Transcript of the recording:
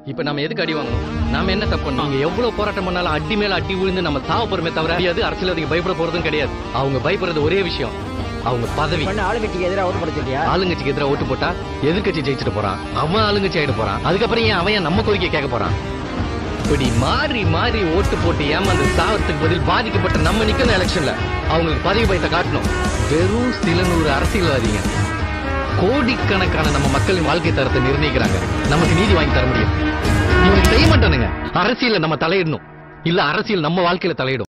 இப்ப நம்ம எதுக்கு அடி வாங்கணும் நாம என்ன தப்பு பண்ணோம் நீங்க எவ்வளவு போராட்டம் பண்ணாலும் அடி மேல அடி விழுந்து நம்ம சாவ போறமே தவிர அது அரசியல்வாதிக்கு பயப்பட போறதும் கிடையாது அவங்க பயப்படுறது ஒரே விஷயம் அவங்க பதவி பண்ண ஆளுங்கட்சிக்கு எதிராக ஓட்டு போட சொல்லியா ஆளுங்கட்சிக்கு எதிராக ஓட்டு போட்டா எதிர்க்கட்சி ஜெயிச்சிட்டு போறான் அவன் ஆளுங்கட்சி ஆயிட்டு போறான் அதுக்கப்புறம் ஏன் அவன் ஏன் நம்ம கோரிக்கை கேட்க போறான் இப்படி மாறி மாறி ஓட்டு போட்டு ஏமாந்து சாவத்துக்கு பதில் பாதிக்கப்பட்ட நம்ம நிக்கணும் எலெக்ஷன்ல அவங்களுக்கு பதவி பயத்தை காட்டணும் வெறும் சில நூறு அரசியல்வாதிங்க கோடிக்கணக்கான நம்ம மக்களின் வாழ்க்கை தரத்தை நிர்ணயிக்கிறாங்க நமக்கு நீதி வாங்கி தர முடியும் இவங்க செய்ய மாட்டானுங்க அரசியல்ல நம்ம தலையிடணும் இல்ல அரசியல் நம்ம வாழ்க்கையில தலையிடும்